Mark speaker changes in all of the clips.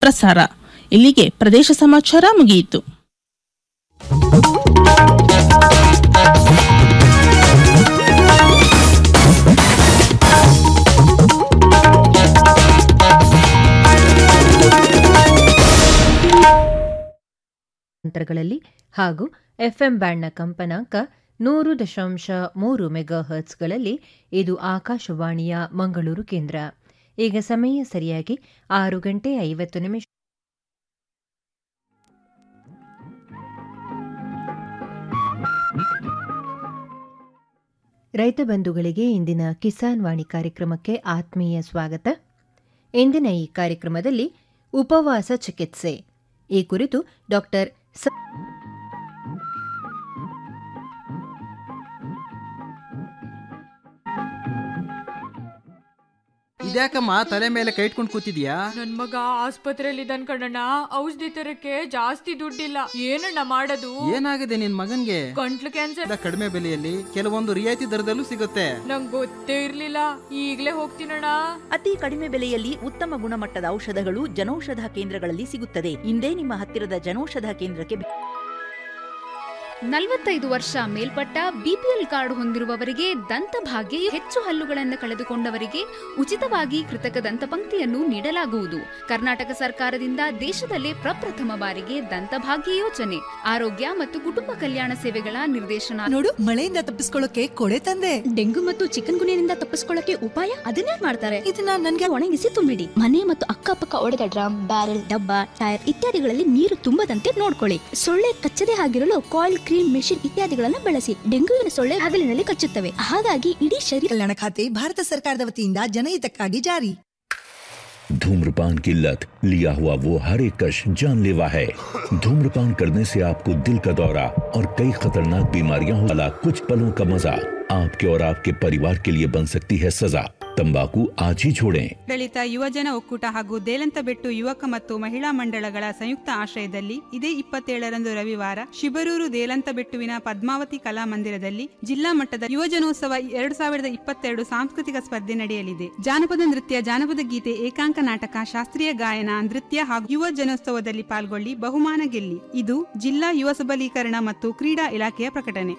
Speaker 1: ಪ್ರಸಾರ ಇಲ್ಲಿಗೆ ಪ್ರದೇಶ ಸಮಾಚಾರ ಮುಗಿಯಿತು
Speaker 2: ಅಂತರಗಳಲ್ಲಿ ಹಾಗೂ ಎಫ್ಎಂ ಬ್ಯಾಂಡ್ನ ಕಂಪನಾಂಕ ನೂರು ದಶಾಂಶ ಮೂರು ಮೆಗಾ ಹರ್ಟ್ಸ್ಗಳಲ್ಲಿ ಇದು ಆಕಾಶವಾಣಿಯ ಮಂಗಳೂರು ಕೇಂದ್ರ ಈಗ ಸಮಯ ಸರಿಯಾಗಿ ಆರು ಗಂಟೆ ಐವತ್ತು ನಿಮಿಷ ರೈತ ಬಂಧುಗಳಿಗೆ ಇಂದಿನ ಕಿಸಾನ್ ವಾಣಿ ಕಾರ್ಯಕ್ರಮಕ್ಕೆ ಆತ್ಮೀಯ ಸ್ವಾಗತ ಇಂದಿನ ಈ ಕಾರ್ಯಕ್ರಮದಲ್ಲಿ ಉಪವಾಸ ಚಿಕಿತ್ಸೆ ಈ ಕುರಿತು ಡಾಕ್ಟರ್ ಸ
Speaker 3: ಇದ್ಯಾಕಮ್ಮ ತಲೆ ಮೇಲೆ ಕೈ ಇಟ್ಕೊಂಡು ಕೂತಿದ್ಯಾ
Speaker 4: ನನ್ ಮಗ ಆಸ್ಪತ್ರೆಯಲ್ಲಿ ಇದ್ದಾನ್ ಕಣಣ್ಣ ಔಷಧಿ ತರಕ್ಕೆ ಜಾಸ್ತಿ ದುಡ್ಡಿಲ್ಲ ಏನಣ್ಣ ಮಾಡೋದು
Speaker 3: ಏನಾಗಿದೆ ನಿನ್ ಮಗನ್ಗೆ
Speaker 4: ಗಂಟ್ಲು ಕ್ಯಾನ್ಸರ್
Speaker 3: ಇದ ಕಡಿಮೆ ಬೆಲೆಯಲ್ಲಿ ಕೆಲವೊಂದು ರಿಯಾಯಿತಿ ದರದಲ್ಲೂ ಸಿಗುತ್ತೆ
Speaker 4: ನಂಗ್ ಗೊತ್ತೇ ಇರ್ಲಿಲ್ಲ ಈಗ್ಲೇ ಹೋಗ್ತೀನಣ್ಣ
Speaker 5: ಅತಿ ಕಡಿಮೆ ಬೆಲೆಯಲ್ಲಿ ಉತ್ತಮ ಗುಣಮಟ್ಟದ ಔಷಧಗಳು ಜನೌಷಧ ಕೇಂದ್ರಗಳಲ್ಲಿ ಸಿಗುತ್ತದೆ ಇಂದೇ ನಿಮ್ಮ ಹತ್ತಿರದ ಜನೌಷಧ ಕೇಂದ್ರಕ್ಕೆ ಭೇ-
Speaker 6: ನಲವತ್ತೈದು ವರ್ಷ ಮೇಲ್ಪಟ್ಟ ಬಿಪಿಎಲ್ ಕಾರ್ಡ್ ಹೊಂದಿರುವವರಿಗೆ ದಂತಭಾಗ್ಯ ಹೆಚ್ಚು ಹಲ್ಲುಗಳನ್ನು ಕಳೆದುಕೊಂಡವರಿಗೆ ಉಚಿತವಾಗಿ ಕೃತಕ ದಂತಪಂಕ್ತಿಯನ್ನು ನೀಡಲಾಗುವುದು ಕರ್ನಾಟಕ ಸರ್ಕಾರದಿಂದ ದೇಶದಲ್ಲೇ ಪ್ರಪ್ರಥಮ ಬಾರಿಗೆ ದಂತಭಾಗ್ಯ ಯೋಜನೆ ಆರೋಗ್ಯ ಮತ್ತು ಕುಟುಂಬ ಕಲ್ಯಾಣ ಸೇವೆಗಳ ನಿರ್ದೇಶನ
Speaker 7: ನೋಡು ಮಳೆಯಿಂದ ತಪ್ಪಿಸ್ಕೊಳ್ಳೋಕೆ ಕೊಡೆ ತಂದೆ
Speaker 6: ಡೆಂಗು ಮತ್ತು ಚಿಕನ್ ಗುನಿಯಿಂದ ತಪ್ಪಿಸ್ಕೊಳ್ಳಕ್ಕೆ ಉಪಾಯ ಅದನ್ನೇ ಮಾಡ್ತಾರೆ
Speaker 7: ಇದನ್ನ ನನ್ಗೆ
Speaker 6: ಒಣಗಿಸಿ ತುಂಬಿಡಿ ಮನೆ ಮತ್ತು ಅಕ್ಕಪಕ್ಕ ಒಡೆದ ಡ್ರಮ್ ಬ್ಯಾರೆಲ್ ಡಬ್ಬ ಟೈರ್ ಇತ್ಯಾದಿಗಳಲ್ಲಿ ನೀರು ತುಂಬದಂತೆ ನೋಡ್ಕೊಳ್ಳಿ ಸೊಳ್ಳೆ ಕಚ್ಚದೆ ಆಗಿರಲು ಕಾಯಿಲ್ ಕ್ರೀಮ್ ಮೆಷಿನ್ ಇತ್ಯಾದಿಗಳನ್ನು ಬಳಸಿ ಡೆಂಗುವಿನ ಸೊಳ್ಳೆ ಹಗಲಿನಲ್ಲಿ ಕಚ್ಚುತ್ತವೆ ಹಾಗಾಗಿ ಇಡೀ ಶರೀರ
Speaker 7: ಕಲ್ಯಾಣ ಖಾತೆ ಭಾರತ ಸರ್ಕಾರದ ವತಿಯಿಂದ ಜನಹಿತಕ್ಕಾಗಿ ಜಾರಿ
Speaker 8: धूम्रपान की लत लिया हुआ वो हर एक कश जानलेवा है धूम्रपान करने से आपको दिल का दौरा और कई खतरनाक बीमारियां हो वाला कुछ पलों का मजा आपके और आपके परिवार के लिए बन सकती है सजा तंबाकू आज ही छोड़ें
Speaker 9: ಆಡಳಿತ ಯುವಜನ ಒಕ್ಕೂಟ ಹಾಗೂ ದೇಲಂತಬೆಟ್ಟು ಯುವಕ ಮತ್ತು ಮಹಿಳಾ ಮಂಡಳಗಳ ಸಂಯುಕ್ತ ಆಶ್ರಯದಲ್ಲಿ ಇದೇ ಇಪ್ಪತ್ತೇಳರಂದು ರವಿವಾರ ಶಿಬರೂರು ದೇಲಂತಬೆಟ್ಟುವಿನ ಪದ್ಮಾವತಿ ಕಲಾ ಮಂದಿರದಲ್ಲಿ ಜಿಲ್ಲಾ ಮಟ್ಟದ ಯುವಜನೋತ್ಸವ ಎರಡು ಸಾವಿರದ ಇಪ್ಪತ್ತೆರಡು ಸಾಂಸ್ಕೃತಿಕ ಸ್ಪರ್ಧೆ ನಡೆಯಲಿದೆ ಜಾನಪದ ನೃತ್ಯ ಜಾನಪದ ಗೀತೆ ಏಕಾಂಕ ನಾಟಕ ಶಾಸ್ತ್ರೀಯ ಗಾಯನ ನೃತ್ಯ ಹಾಗೂ ಯುವ ಜನೋತ್ಸವದಲ್ಲಿ ಪಾಲ್ಗೊಳ್ಳಿ ಬಹುಮಾನ ಗೆಲ್ಲಿ ಇದು ಜಿಲ್ಲಾ ಯುವ ಸಬಲೀಕರಣ ಮತ್ತು ಕ್ರೀಡಾ ಇಲಾಖೆಯ ಪ್ರಕಟಣೆ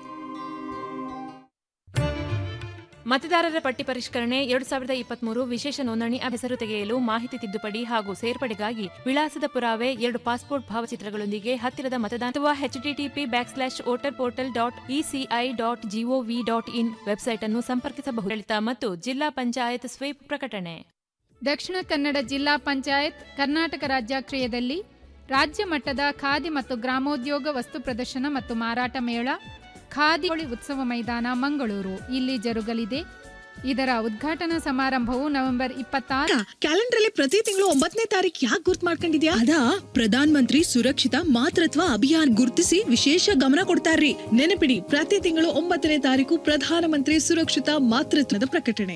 Speaker 10: ಮತದಾರರ ಪಟ್ಟಿ ಪರಿಷ್ಕರಣೆ ಎರಡು ಸಾವಿರದ ಇಪ್ಪತ್ಮೂರು ವಿಶೇಷ ನೋಂದಣಿ ಹೆಸರು ತೆಗೆಯಲು ಮಾಹಿತಿ ತಿದ್ದುಪಡಿ ಹಾಗೂ ಸೇರ್ಪಡೆಗಾಗಿ ವಿಳಾಸದ ಪುರಾವೆ ಎರಡು ಪಾಸ್ಪೋರ್ಟ್ ಭಾವಚಿತ್ರಗಳೊಂದಿಗೆ ಹತ್ತಿರದ ಮತದಾನ ಅಥವಾ HTTP back slash voter portal dot ECI dot GOV dot in website ಅನ್ನು ಸಂಪರ್ಕಿಸಬಹುದು ಆಡಳಿತ ಮತ್ತು ಜಿಲ್ಲಾ ಪಂಚಾಯತ್ ಸ್ವೀಪ್ ಪ್ರಕಟಣೆ
Speaker 11: ದಕ್ಷಿಣ ಕನ್ನಡ ಜಿಲ್ಲಾ ಪಂಚಾಯತ್ ಕರ್ನಾಟಕ ರಾಜ್ಯಾಶ್ರಯದಲ್ಲಿ ರಾಜ್ಯ ಮಟ್ಟದ ಖಾದಿ ಮತ್ತು ಗ್ರಾಮೋದ್ಯೋಗ ವಸ್ತು ಪ್ರದರ್ಶನ ಮತ್ತು ಮಾರಾಟ ಮೇಳ ಖಾದಿ ಹೋಳಿ ಉತ್ಸವ ಮೈದಾನ ಮಂಗಳೂರು ಇಲ್ಲಿ ಜರುಗಲಿದೆ ಇದರ ಉದ್ಘಾಟನಾ ಸಮಾರಂಭವು ನವೆಂಬರ್ ಇಪ್ಪತ್ತಾರು
Speaker 12: ಕ್ಯಾಲೆಂಡರ್ ಅಲ್ಲಿ ಪ್ರತಿ ತಿಂಗಳು ಒಂಬತ್ತನೇ ತಾರೀಕು ಯಾಕೆ ಗುರ್ತ್ ಮಾಡ್ಕೊಂಡಿದ್ಯಾ ಅದಾ ಪ್ರಧಾನ್ ಮಂತ್ರಿ ಸುರಕ್ಷಿತ ಮಾತೃತ್ವ ಅಭಿಯಾನ್ ಗುರುತಿಸಿ ವಿಶೇಷ ಗಮನ ಕೊಡ್ತಾರ್ರಿ ನೆನಪಿಡಿ ಪ್ರತಿ ತಿಂಗಳು ಒಂಬತ್ತನೇ ತಾರೀಕು ಪ್ರಧಾನ ಮಂತ್ರಿ ಸುರಕ್ಷಿತ ಮಾತೃತ್ವದ ಪ್ರಕಟಣೆ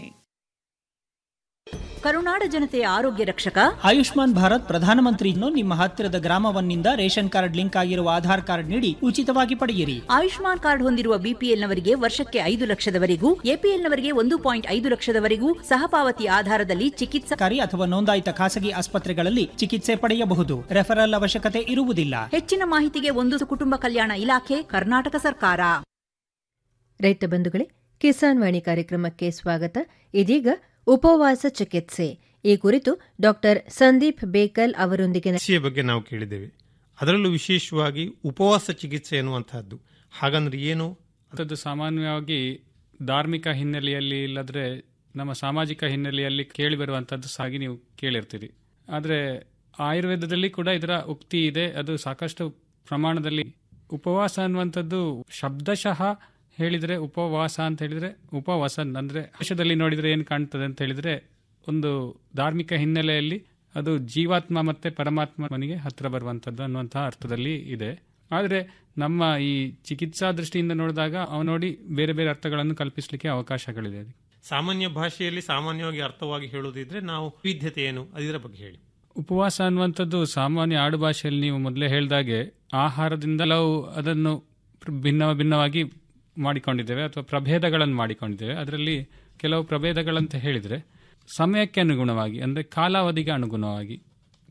Speaker 5: ಕರುನಾಡ ಜನತೆಯ ಆರೋಗ್ಯ ರಕ್ಷಕ
Speaker 13: ಆಯುಷ್ಮಾನ್ ಭಾರತ್ ಪ್ರಧಾನಮಂತ್ರಿಯನ್ನು ನಿಮ್ಮ ಹತ್ತಿರದ ಗ್ರಾಮವನ್ನಿಂದ ರೇಷನ್ ಕಾರ್ಡ್ ಲಿಂಕ್ ಆಗಿರುವ ಆಧಾರ್ ಕಾರ್ಡ್ ನೀಡಿ ಉಚಿತವಾಗಿ ಪಡೆಯಿರಿ
Speaker 5: ಆಯುಷ್ಮಾನ್ ಕಾರ್ಡ್ ಹೊಂದಿರುವ ಬಿಪಿಎಲ್ನವರಿಗೆ ವರ್ಷಕ್ಕೆ ಐದು ಲಕ್ಷದವರೆಗೂ ಎಪಿಎಲ್ನವರಿಗೆ ಒಂದು ಪಾಯಿಂಟ್ ಐದು ಲಕ್ಷದವರೆಗೂ ಸಹಪಾವತಿ ಆಧಾರದಲ್ಲಿ ಚಿಕಿತ್ಸಾ
Speaker 13: ಸರ್ಕಾರಿ ಅಥವಾ ನೋಂದಾಯಿತ ಖಾಸಗಿ ಆಸ್ಪತ್ರೆಗಳಲ್ಲಿ ಚಿಕಿತ್ಸೆ ಪಡೆಯಬಹುದು ರೆಫರಲ್ ಅವಶ್ಯಕತೆ ಇರುವುದಿಲ್ಲ
Speaker 5: ಹೆಚ್ಚಿನ ಮಾಹಿತಿಗೆ ಒಂದು ಕುಟುಂಬ ಕಲ್ಯಾಣ ಇಲಾಖೆ ಕರ್ನಾಟಕ ಸರ್ಕಾರ
Speaker 2: ರೈತ ಬಂಧುಗಳೇ ಕಿಸಾನ್ ವಾಣಿ ಕಾರ್ಯಕ್ರಮಕ್ಕೆ ಸ್ವಾಗತ ಇದೀಗ ಉಪವಾಸ ಚಿಕಿತ್ಸೆ ಈ ಕುರಿತು ಡಾಕ್ಟರ್ ಸಂದೀಪ್ ಬೇಕಲ್ ಅವರೊಂದಿಗೆ
Speaker 14: ಚಿಕಿತ್ಸೆಯ ಬಗ್ಗೆ ನಾವು ಕೇಳಿದ್ದೇವೆ ಅದರಲ್ಲೂ ವಿಶೇಷವಾಗಿ ಉಪವಾಸ ಚಿಕಿತ್ಸೆ ಎನ್ನುವಂತಹದ್ದು ಹಾಗಂದ್ರೆ ಏನು
Speaker 15: ಅದು ಸಾಮಾನ್ಯವಾಗಿ ಧಾರ್ಮಿಕ ಹಿನ್ನೆಲೆಯಲ್ಲಿ ಇಲ್ಲದ್ರೆ ನಮ್ಮ ಸಾಮಾಜಿಕ ಹಿನ್ನೆಲೆಯಲ್ಲಿ ಕೇಳಿ ಬರುವಂಥದ್ದು ಸಾಗಿ ನೀವು ಕೇಳಿರ್ತೀರಿ ಆದರೆ ಆಯುರ್ವೇದದಲ್ಲಿ ಕೂಡ ಇದರ ಉಕ್ತಿ ಇದೆ ಅದು ಸಾಕಷ್ಟು ಪ್ರಮಾಣದಲ್ಲಿ ಉಪವಾಸ ಅನ್ನುವಂಥದ್ದು ಶಬ್ದಶಃ ಹೇಳಿದರೆ ಉಪವಾಸ ಅಂತ ಹೇಳಿದ್ರೆ ಉಪವಸನ್ ಅಂದ್ರೆ ದೇಶದಲ್ಲಿ ನೋಡಿದ್ರೆ ಏನು ಕಾಣ್ತದೆ ಅಂತ ಹೇಳಿದ್ರೆ ಒಂದು ಧಾರ್ಮಿಕ ಹಿನ್ನೆಲೆಯಲ್ಲಿ ಅದು ಜೀವಾತ್ಮ ಮತ್ತೆ ಪರಮಾತ್ಮನಿಗೆ ಹತ್ರ ಬರುವಂಥದ್ದು ಅನ್ನುವಂತಹ ಅರ್ಥದಲ್ಲಿ ಇದೆ ಆದರೆ ನಮ್ಮ ಈ ಚಿಕಿತ್ಸಾ ದೃಷ್ಟಿಯಿಂದ ನೋಡಿದಾಗ ಅವ ನೋಡಿ ಬೇರೆ ಬೇರೆ ಅರ್ಥಗಳನ್ನು ಕಲ್ಪಿಸಲಿಕ್ಕೆ ಅವಕಾಶಗಳಿದೆ ಅದಕ್ಕೆ
Speaker 14: ಸಾಮಾನ್ಯ ಭಾಷೆಯಲ್ಲಿ ಸಾಮಾನ್ಯವಾಗಿ ಅರ್ಥವಾಗಿ ಹೇಳುವುದಿದ್ರೆ ನಾವು ವಿವಿಧ್ಯತೆ ಏನು ಅದರ ಬಗ್ಗೆ ಹೇಳಿ
Speaker 15: ಉಪವಾಸ ಅನ್ನುವಂಥದ್ದು ಸಾಮಾನ್ಯ ಆಡು ಭಾಷೆಯಲ್ಲಿ ನೀವು ಮೊದಲೇ ಹೇಳಿದಾಗೆ ಆಹಾರದಿಂದ ನಾವು ಅದನ್ನು ಭಿನ್ನ ಭಿನ್ನವಾಗಿ ಮಾಡಿಕೊಂಡಿದ್ದೇವೆ ಅಥವಾ ಪ್ರಭೇದಗಳನ್ನು ಮಾಡಿಕೊಂಡಿದ್ದೇವೆ ಅದರಲ್ಲಿ ಕೆಲವು ಪ್ರಭೇದಗಳಂತ ಹೇಳಿದರೆ ಸಮಯಕ್ಕೆ ಅನುಗುಣವಾಗಿ ಅಂದರೆ ಕಾಲಾವಧಿಗೆ ಅನುಗುಣವಾಗಿ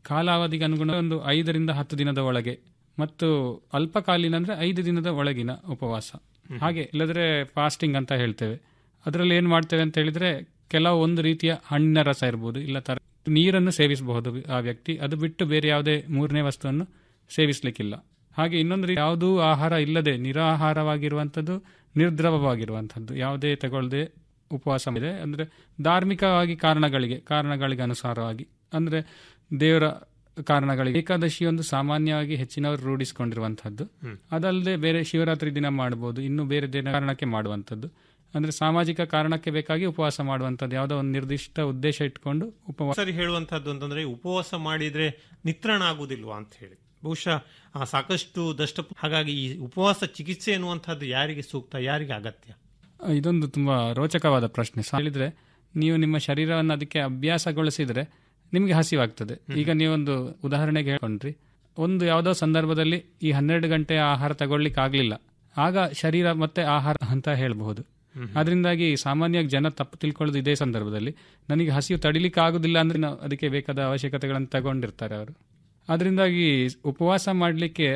Speaker 15: ಕಾಲಾವಧಿಗೆ ಅನುಗುಣ ಒಂದು ಐದರಿಂದ ಹತ್ತು ದಿನದ ಒಳಗೆ ಮತ್ತು ಅಲ್ಪಕಾಲೀನ ಅಂದ್ರೆ ಐದು ದಿನದ ಒಳಗಿನ ಉಪವಾಸ ಹಾಗೆ ಇಲ್ಲದ್ರೆ ಫಾಸ್ಟಿಂಗ್ ಅಂತ ಹೇಳ್ತೇವೆ ಅದರಲ್ಲಿ ಏನು ಮಾಡ್ತೇವೆ ಅಂತ ಹೇಳಿದ್ರೆ ಕೆಲವು ಒಂದು ರೀತಿಯ ಹಣ್ಣಿನ ರಸ ಇರ್ಬೋದು ಇಲ್ಲ ತರ ನೀರನ್ನು ಸೇವಿಸಬಹುದು ಆ ವ್ಯಕ್ತಿ ಅದು ಬಿಟ್ಟು ಬೇರೆ ಯಾವುದೇ ಮೂರನೇ ವಸ್ತುವನ್ನು ಸೇವಿಸಲಿಕ್ಕಿಲ್ಲ ಹಾಗೆ ಇನ್ನೊಂದು ರೀತಿ ಯಾವುದೂ ಆಹಾರ ಇಲ್ಲದೆ ನಿರಾಹಾರವಾಗಿರುವಂಥದ್ದು ನಿರ್ದ್ರವವಾಗಿರುವಂಥದ್ದು ಯಾವುದೇ ತಗೊಳ್ಳದೆ ಉಪವಾಸ ಇದೆ ಅಂದರೆ ಧಾರ್ಮಿಕವಾಗಿ ಕಾರಣಗಳಿಗೆ ಕಾರಣಗಳಿಗೆ ಅನುಸಾರವಾಗಿ ಅಂದರೆ ದೇವರ ಕಾರಣಗಳಿಗೆ ಏಕಾದಶಿ ಒಂದು ಸಾಮಾನ್ಯವಾಗಿ ಹೆಚ್ಚಿನವರು ರೂಢಿಸಿಕೊಂಡಿರುವಂಥದ್ದು ಅದಲ್ಲದೆ ಬೇರೆ ಶಿವರಾತ್ರಿ ದಿನ ಮಾಡಬಹುದು ಇನ್ನು ಬೇರೆ ದಿನ ಕಾರಣಕ್ಕೆ ಮಾಡುವಂಥದ್ದು ಅಂದ್ರೆ ಸಾಮಾಜಿಕ ಕಾರಣಕ್ಕೆ ಬೇಕಾಗಿ ಉಪವಾಸ ಮಾಡುವಂಥದ್ದು ಯಾವುದೋ ಒಂದು ನಿರ್ದಿಷ್ಟ ಉದ್ದೇಶ ಇಟ್ಕೊಂಡು ಉಪವಾಸ
Speaker 14: ಸರಿ ಹೇಳುವಂತಹದ್ದು ಅಂತಂದ್ರೆ ಉಪವಾಸ ಮಾಡಿದ್ರೆ ನಿತ್ರಣ ಆಗುದಿಲ್ವಾ ಅಂತ ಹೇಳಿ ಬಹುಶಃ ಆ, ಸಾಕಷ್ಟು ದಷ್ಟ ಹಾಗಾಗಿ ಈ ಉಪವಾಸ ಚಿಕಿತ್ಸೆ ಎನ್ನುವಂತಹದ್ದು ಯಾರಿಗೆ ಸೂಕ್ತ ಯಾರಿಗೆ ಅಗತ್ಯ
Speaker 15: ಇದೊಂದು ತುಂಬಾ ರೋಚಕವಾದ ಪ್ರಶ್ನೆ ಸ- ಹೇಳಿದ್ರೆ ನೀವು ನಿಮ್ಮ ಶರೀರವನ್ನು ಅದಕ್ಕೆ ಅಭ್ಯಾಸಗೊಳಿಸಿದ್ರೆ ನಿಮಗೆ ಹಸಿವಾಗ್ತದೆ ಈಗ ನೀವೊಂದು ಉದಾಹರಣೆಗೆ ಹೇಳ್ಕೊಂಡ್ರಿ ಒಂದು ಯಾವುದೋ ಸಂದರ್ಭದಲ್ಲಿ ಈ ಹನ್ನೆರಡು ಗಂಟೆ ಆಹಾರ ತಗೊಳ್ಲಿಕ್ಕೆ ಆಗ್ಲಿಲ್ಲ ಆಗ ಶರೀರ ಮತ್ತೆ ಆಹಾರ ಅಂತ ಹೇಳಬಹುದು ಅದರಿಂದಾಗಿ ಸಾಮಾನ್ಯವಾಗಿ ಜನ ತಪ್ಪು ತಿಳ್ಕೊಳ್ಳೋದು ಇದೇ ಸಂದರ್ಭದಲ್ಲಿ ನನಗೆ ಹಸಿವು ತಡಿಲಿಕ್ಕೆ ಆಗುದಿಲ್ಲ ಅಂದ್ರೆ ನಾವು ಅದಕ್ಕೆ ಬೇಕಾದ ಅವಶ್ಯಕತೆಗಳನ್ನು ತಗೊಂಡಿರ್ತಾರೆ ಅವರು ಅದರಿಂದಾಗಿ ಉಪವಾಸ ಮಾಡಲಿಕ್ಕೆ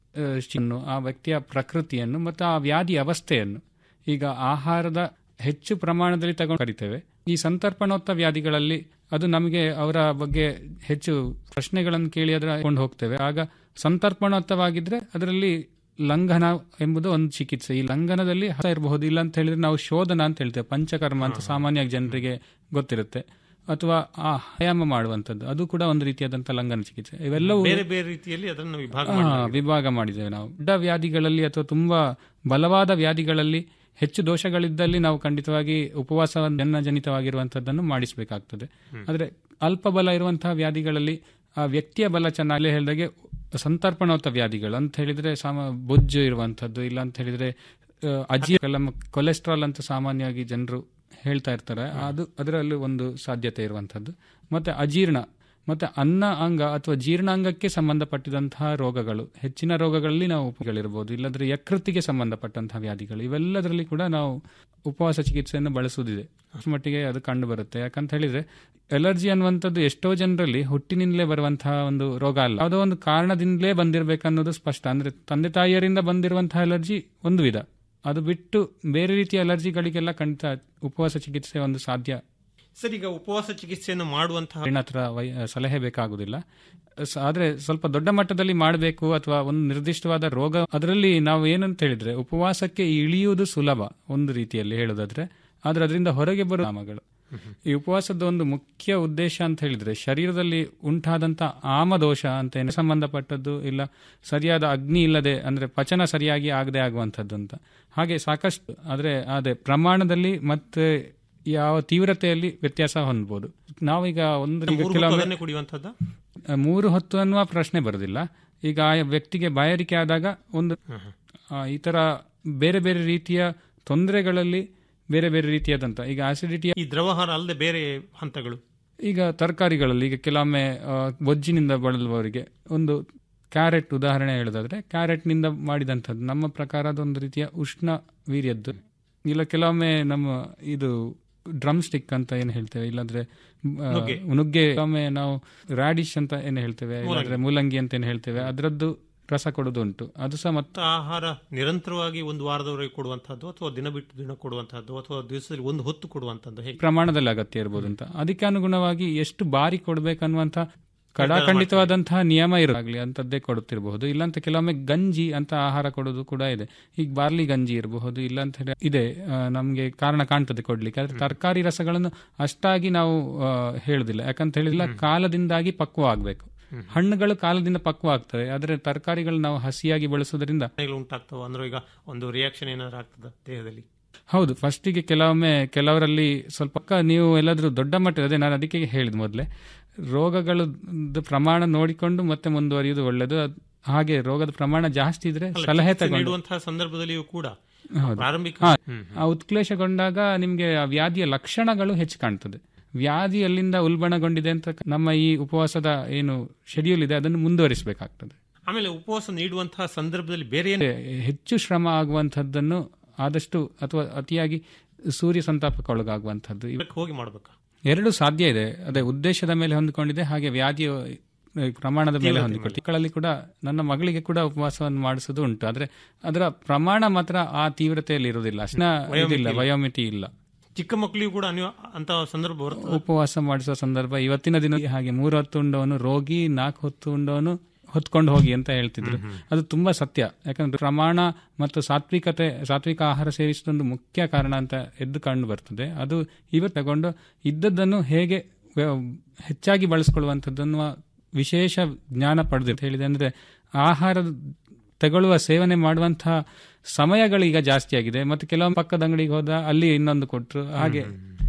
Speaker 15: ಆ ವ್ಯಕ್ತಿಯ ಪ್ರಕೃತಿಯನ್ನು ಮತ್ತು ಆ ವ್ಯಾಧಿ ಅವಸ್ಥೆಯನ್ನು ಈಗ ಆಹಾರದ ಹೆಚ್ಚು ಪ್ರಮಾಣದಲ್ಲಿ ತಗೊಂಡು ಕರಿತೇವೆ ಈ ಸಂತರ್ಪಣೋತ್ತ ವ್ಯಾಧಿಗಳಲ್ಲಿ ಅದು ನಮಗೆ ಅವರ ಬಗ್ಗೆ ಹೆಚ್ಚು ಪ್ರಶ್ನೆಗಳನ್ನು ಕೇಳಿ ಅದರ ಕೊಂಡು ಹೋಗ್ತೇವೆ ಆಗ ಸಂತರ್ಪಣೋತ್ತವಾಗಿದ್ರೆ ಅದರಲ್ಲಿ ಲಂಘನ ಎಂಬುದು ಒಂದು ಚಿಕಿತ್ಸೆ ಈ ಲಂಘನದಲ್ಲಿ ಹಸ ಇರಬಹುದು ಇಲ್ಲ ಅಂತ ಹೇಳಿದ್ರೆ ನಾವು ಶೋಧನ ಅಂತ ಹೇಳ್ತೇವೆ ಪಂಚಕರ್ಮ ಅಂತ ಸಾಮಾನ್ಯವಾಗಿ ಜನರಿಗೆ ಗೊತ್ತಿರುತ್ತೆ ಅಥವಾ ಆ ಆಯಾಮ ಮಾಡುವಂಥದ್ದು ಅದು ಕೂಡ ಒಂದು ರೀತಿಯಾದಂತಹ ಲಂಘನ ಚಿಕಿತ್ಸೆ ಇವೆಲ್ಲವೂ
Speaker 14: ಬೇರೆ ಬೇರೆ ರೀತಿಯಲ್ಲಿ ಅದನ್ನು ವಿಭಾಗ
Speaker 15: ಹಾ,
Speaker 14: ಮಾಡಲಾಗಿದೆ.
Speaker 15: ವಿಭಾಗ ಮಾಡಿದ್ದೇವೆ ನಾವು ದೊಡ್ಡ ವ್ಯಾಧಿಗಳಲ್ಲಿ ಅಥವಾ ತುಂಬಾ ಬಲವಾದ ವ್ಯಾಧಿಗಳಲ್ಲಿ ಹೆಚ್ಚು ದೋಷಗಳಿದ್ದಲ್ಲಿ ನಾವು ಖಂಡಿತವಾಗಿ ಉಪವಾಸ ಜನ್ಮಜನಿತವಾಗಿರುವಂತದ್ದನ್ನು ಮಾಡಿಸಬೇಕಾಗ್ತದೆ ಆದ್ರೆ ಅಲ್ಪ ಬಲ ಇರುವಂತಹ ವ್ಯಾಧಿಗಳಲ್ಲಿ ಆ ವ್ಯಕ್ತಿಯ ಬಲ ಚೆನ್ನಾಗಿ ಹೇಳಿದಾಗೆ ಸಂತರ್ಪಣೋತ್ತ ವ್ಯಾಧಿಗಳು ಅಂತ ಹೇಳಿದ್ರೆ ಸಾಮ ಬೊಜ್ಜು ಇರುವಂತದ್ದು ಇಲ್ಲ ಅಂತ ಹೇಳಿದ್ರೆ ಆ, ಅಜೀ ಕೊಲೆಸ್ಟ್ರಾಲ್ ಅಂತ ಸಾಮಾನ್ಯವಾಗಿ ಜನರು ಹೇಳ್ತಾ ಇರ್ತಾರೆ ಅದು ಅದರಲ್ಲಿ ಒಂದು ಸಾಧ್ಯತೆ ಇರುವಂತದ್ದು ಮತ್ತೆ ಅಜೀರ್ಣ ಮತ್ತೆ ಅನ್ನ ಅಂಗ ಅಥವಾ ಜೀರ್ಣಾಂಗಕ್ಕೆ ಸಂಬಂಧಪಟ್ಟಿದಂತಹ ರೋಗಗಳು ಹೆಚ್ಚಿನ ರೋಗಗಳಲ್ಲಿ ನಾವು ಉಪಗಳಿರ್ಬೋದು ಇಲ್ಲದ್ರೆ ಯಕೃತಿಗೆ ಸಂಬಂಧಪಟ್ಟಂತಹ ವ್ಯಾಧಿಗಳು ಇವೆಲ್ಲದರಲ್ಲಿ ಕೂಡ ನಾವು ಉಪವಾಸ ಚಿಕಿತ್ಸೆಯನ್ನು ಬಳಸುವುದಿದೆ ಅಷ್ಟು ಮಟ್ಟಿಗೆ ಅದು ಕಂಡು ಬರುತ್ತೆ ಯಾಕಂತ ಹೇಳಿದ್ರೆ ಎಲರ್ಜಿ ಅನ್ನುವಂಥದ್ದು ಎಷ್ಟೋ ಜನರಲ್ಲಿ ಹುಟ್ಟಿನಿಂದಲೇ ಬರುವಂತಹ ಒಂದು ರೋಗ ಅಲ್ಲ ಯಾವುದೋ ಒಂದು ಕಾರಣದಿಂದಲೇ ಬಂದಿರಬೇಕನ್ನೋದು ಸ್ಪಷ್ಟ ಅಂದ್ರೆ ತಂದೆ ತಾಯಿಯರಿಂದ ಬಂದಿರುವಂತಹ ಎಲರ್ಜಿ ಒಂದು ವಿಧ ಅದು ಬಿಟ್ಟು ಬೇರೆ ರೀತಿಯ ಅಲರ್ಜಿಗಳಿಗೆಲ್ಲ ಖಂಡಿತ ಉಪವಾಸ ಚಿಕಿತ್ಸೆ ಒಂದು ಸಾಧ್ಯ
Speaker 14: ಸರ್ ಈಗ ಉಪವಾಸ ಚಿಕಿತ್ಸೆಯನ್ನು ಮಾಡುವಂತಹ
Speaker 15: ವೈದ್ಯನ ಹತ್ರ ವೈ- ಸಲಹೆ ಬೇಕಾಗುದಿಲ್ಲ ಸ- ಆದ್ರೆ ಸ್ವಲ್ಪ ದೊಡ್ಡ ಮಟ್ಟದಲ್ಲಿ ಮಾಡಬೇಕು ಅಥವಾ ಒಂದು ನಿರ್ದಿಷ್ಟವಾದ ರೋಗ ಅದರಲ್ಲಿ ನಾವು ಏನಂತ ಹೇಳಿದ್ರೆ ಉಪವಾಸಕ್ಕೆ ಇಳಿಯುವುದು ಸುಲಭ ಒಂದು ರೀತಿಯಲ್ಲಿ ಹೇಳೋದಾದ್ರೆ ಆದ್ರೆ ಅದರಿಂದ ಹೊರಗೆ ಬರುವ ನಾಮಗಳು ಈ ಉಪವಾಸದ ಒಂದು ಮುಖ್ಯ ಉದ್ದೇಶ ಅಂತ ಹೇಳಿದ್ರೆ ಶರೀರದಲ್ಲಿ ಉಂಟಾದಂತ ಆಮದೋಷ ಅಂತ ಏನು ಸಂಬಂಧಪಟ್ಟದ್ದು ಇಲ್ಲ ಸರಿಯಾದ ಅಗ್ನಿ ಇಲ್ಲದೆ ಅಂದ್ರೆ ಪಚನ ಸರಿಯಾಗಿ ಆಗದೆ ಆಗುವಂಥದ್ದು ಅಂತ ಹಾಗೆ ಸಾಕಷ್ಟು ಆದ್ರೆ ಅದೇ ಪ್ರಮಾಣದಲ್ಲಿ ಮತ್ತೆ ಯಾವ ತೀವ್ರತೆಯಲ್ಲಿ ವ್ಯತ್ಯಾಸ ಹೊಂದಬಹುದು ನಾವೀಗ ಒಂದು ಈಗ
Speaker 14: ಮೂರು ಹೊತ್ತು
Speaker 15: ಕೆಲವೊಮ್ಮೆ
Speaker 14: ಅದನ್ನೇ ಕುಡಿಯುವಂತದ್ದ
Speaker 15: ಆ, ಮೂರು ಹೊತ್ತು ಅನ್ನುವ ಪ್ರಶ್ನೆ ಬರುದಿಲ್ಲ ಈಗ ಆ ವ್ಯಕ್ತಿಗೆ ಬಾಯಾರಿಕೆ ಆದಾಗ ಒಂದು ಆ, ಈ ತರ ಬೇರೆ ಬೇರೆ ರೀತಿಯ ತೊಂದರೆಗಳಲ್ಲಿ ಬೇರೆ ಬೇರೆ ರೀತಿಯಾದಂತ ಈಗ ಆಸಿಡಿಟಿ
Speaker 14: ಈ ದ್ರವಹಾರ ಅಲ್ಲದೆ ಬೇರೆ ಹಂತಗಳು
Speaker 15: ಈಗ ತರಕಾರಿಗಳಲ್ಲಿ ಈಗ ಕೆಲವೊಮ್ಮೆ ಆ, ಬೊಜ್ಜಿನಿಂದ ಬಳಲುವವರಿಗೆ ಒಂದು ಕ್ಯಾರೆಟ್ ಉದಾಹರಣೆ ಹೇಳೋದಾದ್ರೆ ಕ್ಯಾರೆಟ್ನಿಂದ ಮಾಡಿದಂಥದ್ದು ನಮ್ಮ ಪ್ರಕಾರ ಅದೊಂದು ರೀತಿಯ ಉಷ್ಣ ವೀರ್ಯದ್ದು ಇಲ್ಲ ಕೆಲವೊಮ್ಮೆ ನಮ್ಮ ಇದು ಡ್ರಮ್ ಸ್ಟಿಕ್ ಅಂತ ಏನು ಹೇಳ್ತೇವೆ ಇಲ್ಲಾಂದ್ರೆ ಆ,
Speaker 14: ನುಗ್ಗೆ.
Speaker 15: ನುಗ್ಗೆ ಕೆಲವೊಮ್ಮೆ ನಾವು ರಾಡಿಶ್ ಅಂತ ಏನು ಹೇಳ್ತೇವೆ ಇಲ್ಲಾಂದ್ರೆ ಮೂಲಂಗಿ ಅಂತ ಏನು ಹೇಳ್ತೇವೆ ಅದರದ್ದು ರಸ ಕೊಡೋದು ಉಂಟು ಅದು ಸಹ ಮತ್ತೆ
Speaker 14: ಆಹಾರ ನಿರಂತರವಾಗಿ ಒಂದು ವಾರದವರೆಗೆ ಕೊಡುವಂತಹದ್ದು ಅಥವಾ ದಿನ ಬಿಟ್ಟು ದಿನ ಕೊಡುವಂತಹದ್ದು ಅಥವಾ ದಿವಸದಲ್ಲಿ ಒಂದು ಹೊತ್ತು ಕೊಡುವಂತಹದ್ದು ಹೇಗೆ
Speaker 15: ಪ್ರಮಾಣದಲ್ಲಿ ಅಗತ್ಯ ಇರ್ಬೋದು ಅಂತ ಅದಕ್ಕೆ ಅನುಗುಣವಾಗಿ ಎಷ್ಟು ಬಾರಿ ಕೊಡ್ಬೇಕನ್ನುವಂತ ಕಡಾಖಂಡಿತವಾದಂತಹ ನಿಯಮ ಇರಲಿ ಅಂತದ್ದೇ ಕೊಡುತ್ತಿರಬಹುದು ಇಲ್ಲಾಂತ ಕೆಲವೊಮ್ಮೆ ಗಂಜಿ ಅಂತ ಆಹಾರ ಕೊಡೋದು ಕೂಡ ಇದೆ ಈಗ ಬಾರ್ಲಿ ಗಂಜಿ ಇರಬಹುದು ಇಲ್ಲ ಅಂತ ಹೇಳಿ ಇದೆ ಆ, ನಮ್ಗೆ ಕಾರಣ ಕಾಣ್ತದೆ ಕೊಡ್ಲಿಕ್ಕೆ ಆದ್ರೆ ತರಕಾರಿ ರಸಗಳನ್ನು ಅಷ್ಟಾಗಿ ನಾವು ಆ, ಹೇಳುದಿಲ್ಲ ಯಾಕಂತ ಹೇಳಿಲ್ಲ ಕಾಲದಿಂದಾಗಿ ಪಕ್ವ ಆಗ್ಬೇಕು ಹಣ್ಣುಗಳು ಕಾಲದಿಂದ ಪಕ್ವ ಆಗ್ತವೆ ಆದ್ರೆ ತರಕಾರಿಗಳು ನಾವು ಹಸಿಯಾಗಿ ಬಳಸೋದ್ರಿಂದ
Speaker 14: ಗಳು ಉಂಟಾಗ್ತವ ಅಂದ್ರೆ ಈಗ ಒಂದು ರಿಯಾಕ್ಷನ್ ಏನಾದ್ರು ಆಗ್ತದ ದೇಹದಲ್ಲಿ
Speaker 15: ಹೌದು ಫಸ್ಟಿಗೆ ಕೆಲವೊಮ್ಮೆ ಕೆಲವರಲ್ಲಿ ಸ್ವಲ್ಪ ಪಕ್ಕ ನೀವು ಎಲ್ಲಾದ್ರೂ ದೊಡ್ಡ ಮಟ್ಟದ ಅದೇ ನಾನು ಅದಕ್ಕೆ ಹೇಳಿದ ಮೊದಲೇ ರೋಗಗಳ ಪ್ರಮಾಣ ನೋಡಿಕೊಂಡು ಮತ್ತೆ ಮುಂದುವರಿಯುವುದು ಒಳ್ಳೆಯದು ಅದ್- ಹಾಗೆ ರೋಗದ ಪ್ರಮಾಣ ಜಾಸ್ತಿ ಇದ್ರೆ
Speaker 14: ಅಲ್ಲ,
Speaker 15: ಸಲಹೆ
Speaker 14: ಚಿಕಿತ್ಸೆ
Speaker 15: ತಗೊಂಡು
Speaker 14: ನೀಡುವಂತಹ ಸಂದರ್ಭದಲ್ಲಿಯೂ ಕೂಡ
Speaker 15: ಹೌದು.
Speaker 14: ಪ್ರಾರಂಭಿಕ
Speaker 15: ಹಾ,
Speaker 14: ಹ್ಮ್.
Speaker 15: ಆ ಉತ್ಕ್ಲೇಶಗೊಂಡಾಗ ನಿಮ್ಗೆ ಆ ವ್ಯಾಧಿಯ ಲಕ್ಷಣಗಳು ಹೆಚ್ಚು ಕಾಣ್ತದೆ ವ್ಯಾಧಿ ಎಲ್ಲಿಂದ ಉಲ್ಬಣಗೊಂಡಿದೆ ಅಂತ ನಮ್ಮ ಈ ಉಪವಾಸದ ಏನು ಶೆಡ್ಯೂಲ್ ಇದೆ ಅದನ್ನು ಮುಂದುವರಿಸಬೇಕಾಗ್ತದೆ
Speaker 14: ಆಮೇಲೆ ಉಪವಾಸ ನೀಡುವಂತಹ ಸಂದರ್ಭದಲ್ಲಿ ಬೇರೆ ಏನು
Speaker 15: ಹೆಚ್ಚು ಶ್ರಮ ಆಗುವಂತಹದ್ದನ್ನು ಆದಷ್ಟು ಅಥವಾ ಅತಿಯಾಗಿ ಸೂರ್ಯ ಸಂತಾಪಕ್ಕೆ ಒಳಗಾಗುವಂಥದ್ದು ಇವ್-
Speaker 14: ಹೋಗಿ ಮಾಡ್ಬೇಕಾ
Speaker 15: ಎರಡು ಸಾಧ್ಯ ಇದೆ ಅದೇ ಉದ್ದೇಶದ ಮೇಲೆ ಹೊಂದಿಕೊಂಡಿದೆ ಹಾಗೆ ವ್ಯಾಧಿಯ ಆ, ಪ್ರಮಾಣದ ಮೇಲೆ
Speaker 14: ತೀವ್ರತೆ
Speaker 15: ಹೊಂದಿಕೊಳ್ತೀವಿ ಮಕ್ಕಳಲ್ಲಿ ಕೂಡ ನನ್ನ ಮಗಳಿಗೆ ಕೂಡ ಉಪವಾಸವನ್ನು ಮಾಡಿಸೋದು ಉಂಟು ಆದ್ರೆ ಅದರ ಪ್ರಮಾಣ ಮಾತ್ರ ಆ ತೀವ್ರತೆಯಲ್ಲಿ ಇರುವುದಿಲ್ಲ ಅಷ್ಟನ್ನ
Speaker 14: ವಯೋಮಿತಿ
Speaker 15: ಇದಿಲ್ಲ
Speaker 14: ಇಲ್ಲ.
Speaker 15: ವಯೋಮಿತಿ ಇಲ್ಲ
Speaker 14: ಚಿಕ್ಕ ಮಕ್ಕಳಿಗೂ ಕೂಡ ಅನಿವ ಅಂತ ಸಂದರ್ಭ ಬರುತ್ತೆ
Speaker 15: ಉಪವಾಸ ಮಾಡಿಸುವ ಸಂದರ್ಭ ಇವತ್ತಿನ ದಿನ ಹಾಗೆ ಮೂರು ಹೊತ್ತು ಉಂಡವನು ರೋಗಿ ನಾಲ್ಕು ಹೊತ್ತು ಉಂಡವನು ಹೊತ್ಕೊಂಡು ಹೋಗಿ ಅಂತ ಹೇಳ್ತಿದ್ರು ಅದು ತುಂಬಾ ಸತ್ಯ ಯಾಕಂದ್ರೆ ಪ್ರಮಾಣ ಮತ್ತು ಸಾತ್ವಿಕತೆ ಸಾತ್ವಿಕ ಆಹಾರ ಸೇವಿಸುವುದೊಂದು ಮುಖ್ಯ ಕಾರಣ ಅಂತ ಎದ್ದು ಕಂಡು ಬರ್ತದೆ ಅದು ಇವತ್ತು ತಗೊಂಡು ಇದ್ದದ್ದನ್ನು ಹೇಗೆ ವ್ಯ- ಹೆಚ್ಚಾಗಿ ಬಳಸ್ಕೊಳ್ಳುವಂಥದ್ದನ್ನು ವಿಶೇಷ ಜ್ಞಾನ ಪಡೆದು ಅಂತ ಹೇಳಿದೆ ಅಂದ್ರೆ ಆಹಾರ ತಗೊಳ್ಳುವ ಸೇವನೆ ಮಾಡುವಂತಹ ಸಮಯಗಳು ಈಗ ಜಾಸ್ತಿ ಆಗಿದೆ ಮತ್ತೆ ಕೆಲವೊಂದು ಪಕ್ಕದ ಅಂಗಡಿಗೆ ಹೋದ ಅಲ್ಲಿ ಇನ್ನೊಂದು ಕೊಟ್ಟರು ಹಾಗೆ